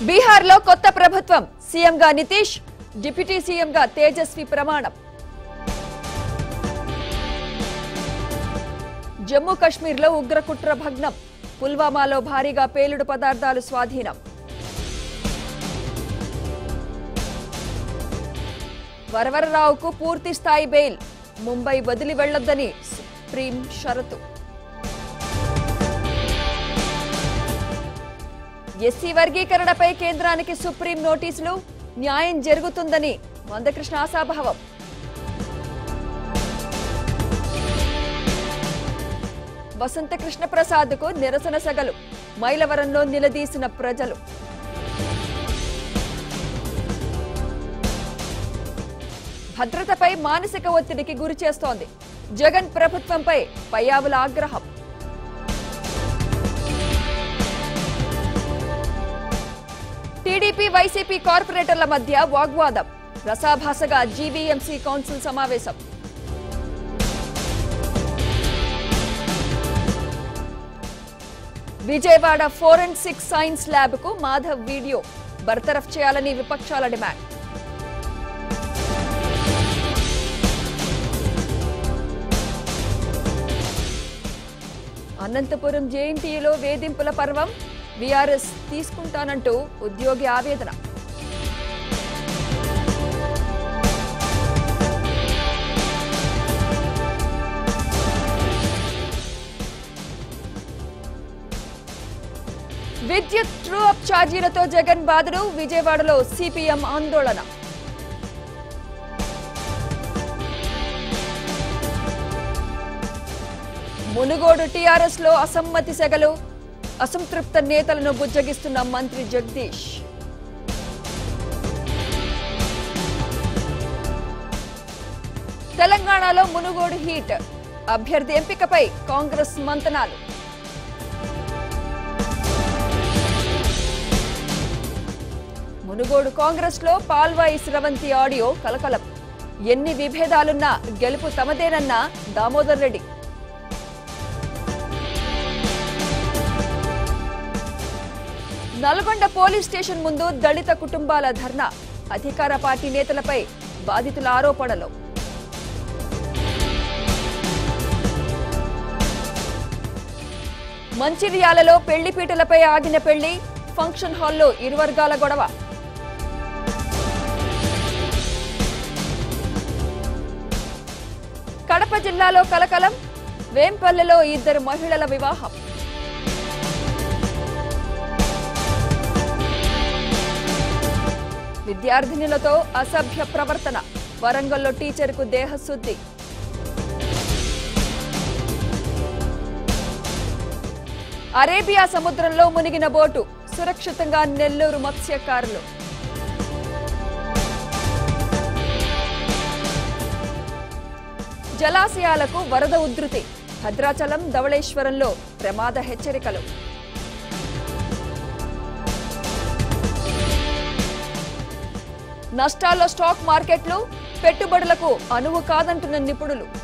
బీహార్లో కొత్త ప్రభుత్వం సీఎంగా నితీష్ డిప్యూటీ సీఎంగా తేజస్వి ప్రమాణం జమ్మూ కశ్మీర్లో ఉగ్రకుట్ర భగ్నం పుల్వామాలో భారీగా పేలుడు పదార్థాలు స్వాధీనం వరవరరావుకు పూర్తి స్థాయి బెయిల్ ముంబై వదిలి వెళ్లొద్దని సుప్రీం షరతు ఎస్సీ వర్గీకరణపై కేంద్రానికి సుప్రీం నోటీసులు న్యాయం జరుగుతుందని మందకృష్ణ ఆశాభావం వసంత కృష్ణ ప్రసాద్కు నిరసన సగలు మైలవరంలో నిలదీసిన ప్రజలు భద్రతపై మానసిక ఒత్తిడికి గురి చేస్తోంది జగన్ ప్రభుత్వంపై పయ్యావుల ఆగ్రహం టీడీపీ వైసీపీ కార్పొరేటర్ల మధ్య వాగ్వాదం రసాభాసగా జీవీఎంసీ కౌన్సిల్ సమావేశం విజయవాడ ఫోరెన్సిక్ సైన్స్ ల్యాబ్ కు మాధవ్ వీడియో బర్తరఫ్ చేయాలని విపక్షాల డిమాండ్ అనంతపురం జేఎన్టీయూలో వేధింపుల పర్వం వీఆర్ఎస్ తీసుకుంటానంటూ ఉద్యోగి ఆవేదన విద్యుత్ ట్రూ అప్ ఛార్జీలతో జగన్ బాధలు విజయవాడలో సిపిఎం ఆందోళన మునుగోడు టీఆర్ఎస్ లో అసమ్మతి సెగలు అసంతృప్త నేతలను బుజ్జగిస్తున్న మంత్రి జగదీష్ తెలంగాణలో మునుగోడు హీట్ అభ్యర్థి ఎంపికపై కాంగ్రెస్ మంతనాలు మునుగోడు కాంగ్రెస్ లో పాల్వాయి స్రవంతి ఆడియో కలకలం ఎన్ని విభేదాలున్నా గెలుపు తమదేనన్న దామోదర్ రెడ్డి నల్గొండ పోలీస్ స్టేషన్ ముందు దళిత కుటుంబాల ధర్నా అధికార పార్టీ నేతలపై బాధితుల ఆరోపణలు మంచిర్యాలలో పెళ్లిపీటలపై ఆగిన పెళ్లి ఫంక్షన్ హాల్లో ఇరు వర్గాల గొడవ కడప జిల్లాలో కలకలం వేంపల్లెలో ఇద్దరు మహిళల వివాహం విద్యార్థినులతో అసభ్య ప్రవర్తన వరంగల్లో టీచర్కు దేహశుద్ధి అరేబియా సముద్రంలో మునిగిన బోటు సురక్షితంగా నెల్లూరు మత్స్యకారులు జలాశయాలకు వరద ఉధృతి భద్రాచలం ధవళేశ్వరంలో ప్రమాద హెచ్చరికలు నష్టాల్లో స్టాక్ మార్కెట్లు పెట్టుబడులకు అనువు కాదంటున్న నిపుణులు